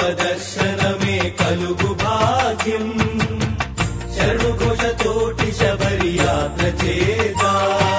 దర్శనమే కలుగు భాగ్యం శరణు ఘోషతోటి శబరి యాత్ర చేదా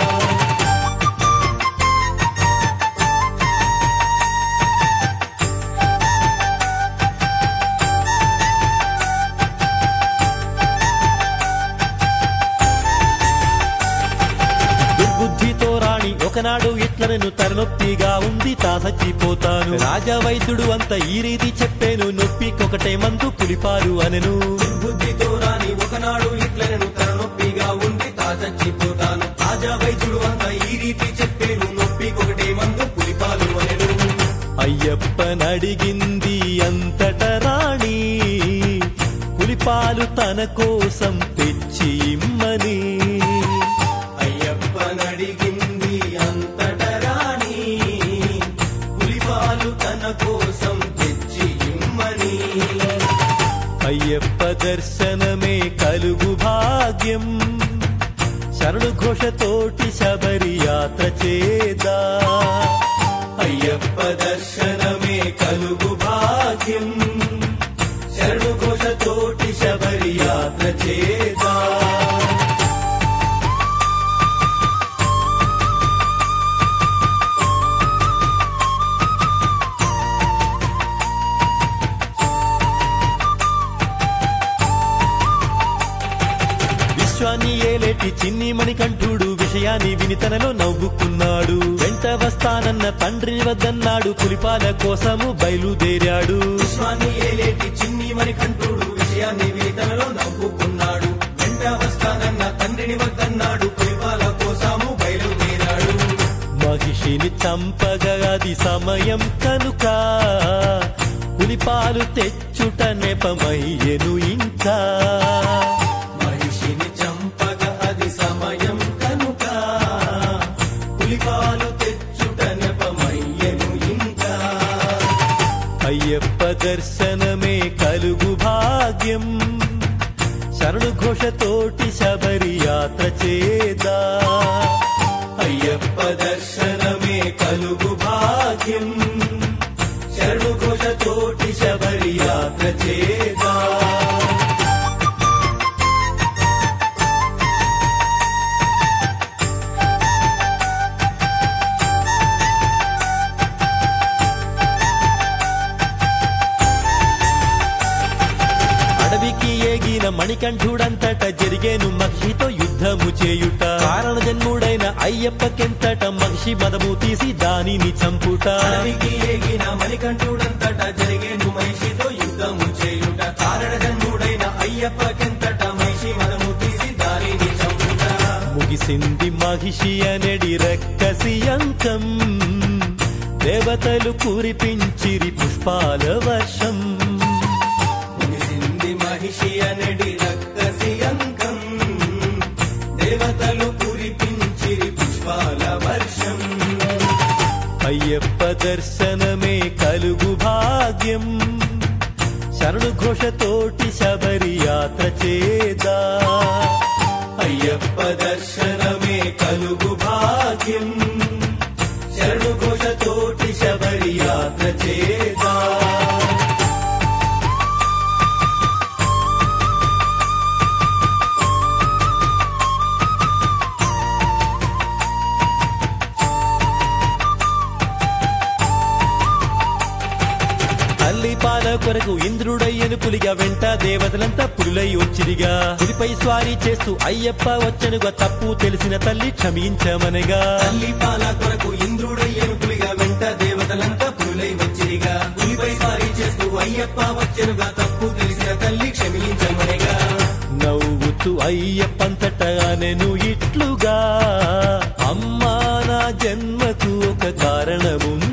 దుర్బుద్ధితో రాణి ఒకనాడు ఇట్లనను తలనొప్పిగా ఉంది తా చచ్చిపోతాను రాజవైద్యుడు అంత ఈ రీతి చెప్పాను నొప్పికొకటే మందు పులిపాలు అనెను బుద్ధితో రాని ఒకనాడు ఇట్లనను తలనొప్పిగా ఉంది తా చచ్చిపోతాను తాజా వైద్యుడు అంత ఈ రీతి చెప్పేను నొప్పికొకటే మందు పులిపాలు అనెను అయ్యప్పనడిగింది అంతట రాణి పులిపాలు తన కోసం తెచ్చి ఇమ్మని అయ్యప్పనడిగింది అంతట రాణి పులిపాలు తన కోసం తెచ్చి ఇమ్మని అయ్యప్ప దర్శనమే కలుగు భాగ్యం శరణు ఘోషతోటి శబరి యాత్ర చేదా అయ్యప్ప దర్శనమే కలుగు భాగ్యం శరణు ఘోషతోటి శబరి యాత్ర చేదా విశ్వాన్ని ఏలేటి చిన్ని మణికంఠుడు విషయాన్ని విని తనలో నవ్వుకున్నాడు వెంట వస్తానన్న తండ్రిని వద్దన్నాడు పులిపాల కోసము బయలుదేరాడు విశ్వాన్ని ఏలేటి చిన్ని మణికంఠుడు విషయాన్ని వినితనలో నవ్వుకున్నాడు వెంట వస్తానన్న తండ్రిని వద్దన్నాడు పులిపాల కోసము బయలుదేరాడు మహిషిని చంపగా అది సమయం కనుక పులిపాలు తెచ్చుట నెపమయ్యెను ఇంకా మహిషిని చంపగ అది సమయం కనుక పులిపాలు తెచ్చుట నెపమయ్యను ఇంకా అయ్యప్ప దర్శనమే కలుగు భాగ్యం శరణు ఘోషతోటి శబరి యాత్ర చేదా అయ్యప్ప దర్శనమే కలుగు భాగ్యం శరణు ఘోషతోటి శబరి యాత్ర చేదా అడవికి ఏగిన మణికంఠుడంతట జరిగేను మహిషితో యుద్ధము చేయుట కారణ జన్ముడైన అయ్యప్పకెంతట మహిషి మదము తీసి దానిని చంపుట అడవికి ఏగిన మణికంఠుడంతట జరిగేను మహిషితో యుద్ధము చేయుట కారణ జన్ముడైన అయ్యప్పకెంతట మహిషి మనము తీసి దారిని చంపుట ముగిసింది మహిషి అనడి రక్కసి అంకం దేవతలు కురిపించిరి పుష్పాల వర్షం ముగిసింది మహిషి అనడి రక్కసి అంకం దేవతలు కురిపించిరి పుష్పాల వర్షం అయ్యప్ప దర్శనమే కలుగు భాగ్యం శరణు ఘోషతోటి శబరి యాత్ర చేదా అయ్యప్ప దర్శనమే కలుగు భాగ్యం శరణు ఘోషతోటి శబరి యాత్ర చేదా తల్లి పాల కొరకు ఇంద్రుడయ్యను పులిగా వెంట దేవతలంతా పులులై వచ్చిరిగా పులిపై స్వారీ చేస్తూ అయ్యప్ప వచ్చనుగా తప్పు తెలిసిన తల్లి క్షమించమనగా తల్లి పాల కొరకు ఇంద్రుడయ్యను పులిగా వెంట దేవతలంతా పులులై వచ్చిరిగా పులిపై సారి చేస్తూ అయ్యప్ప వచ్చెనుగా తప్పు తెలిసిన తల్లి క్షమించమనిగా నవ్వుతూ అయ్యప్పంతట అనెను ఇట్లుగా అమ్మా నా జన్మకు ఒక కారణముంది